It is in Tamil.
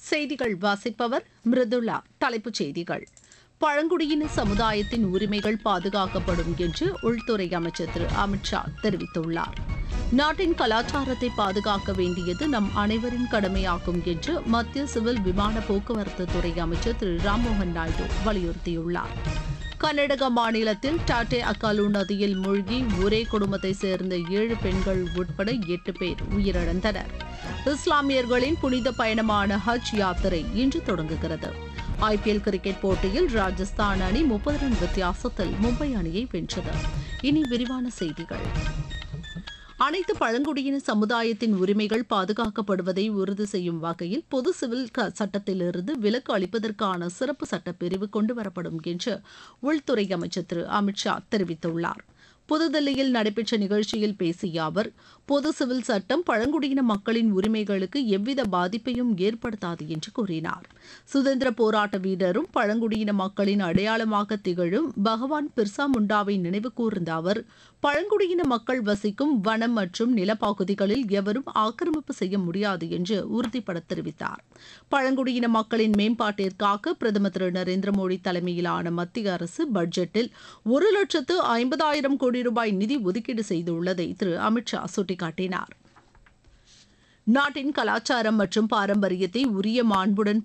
செய்திகள் வாசிப்பவர் மிருதுளா தலைப்புச் செய்திகள் பழங்குடியின சமுதாயத்தின் உரிமைகள் பாதுகாக்கப்படும் என்று உள்துறை அமைச்சர் திரு அமித்ஷா தெரிவித்துள்ளார் நாட்டின் கலாச்சாரத்தை பாதுகாக்க வேண்டியது நம் அனைவரின் கடமையாகும் என்று மத்திய சிவில் விமான போக்குவரத்து துறை அமைச்சர் திரு ராம்மோகன் நாயுடு வலியுறுத்தியுள்ளார் கர்நாடக மாநிலத்தில் டாட்டே அக்காலு நதியில் மூழ்கி ஒரே குடும்பத்தைச் சேர்ந்த ஏழு பெண்கள் உட்பட எட்டு பேர் உயிரிழந்தனர் இஸ்லாமியர்களின் புனித பயணமான ஹஜ் யாத்திரை இன்று தொடங்குகிறது ஐபிஎல் கிரிக்கெட் போட்டியில் ராஜஸ்தான் அணி முப்பது ரன் வித்தியாசத்தில் மும்பை அணியை வென்றது இனி விரிவான செய்திகள் அனைத்து பழங்குடியின சமுதாயத்தின் உரிமைகள் பாதுகாக்கப்படுவதை உறுதி செய்யும் வகையில் பொது சிவில் க- சட்டத்திலிருந்து விலக்கு அளிப்பதற்கான சிறப்பு சட்டப்பிரிவு கொண்டுவரப்படும் என்று உள்துறை அமைச்சர் திரு அமித்ஷா தெரிவித்துள்ளார் புதுதில்லியில் நடைபெற்ற நிகழ்ச்சியில் பேசிய அவர் பொது சிவில் சட்டம் பழங்குடியின மக்களின் உரிமைகளுக்கு எவ்வித பாதிப்பையும் ஏற்படுத்தாது என்று கூறினார் சுதந்திர போராட்ட வீரரும் பழங்குடியின மக்களின் அடையாளமாக திகழும் பகவான் பிர்சா முண்டாவை நினைவு கூர்ந்த அவர் பழங்குடியின மக்கள் வசிக்கும் வனம் மற்றும் நிலப்பகுதிகளில் எவரும் ஆக்கிரமிப்பு செய்ய முடியாது என்று உறுதிபட தெரிவித்தார் பழங்குடியின மக்களின் மேம்பாட்டிற்காக பிரதமர் திரு நரேந்திர மோடி தலைமையிலான மத்திய அரசு பட்ஜெட்டில் ஒரு லட்சத்து ஐம்பதாயிரம் கோடி ரூபாய் நிதி ஒதுக்கீடு செய்துள்ளதை திரு அமித்ஷா சுட்டிக்காட்டினார் நாட்டின் கலாச்சாரம் மற்றும் பாரம்பரியத்தை உரிய மாண்புடன்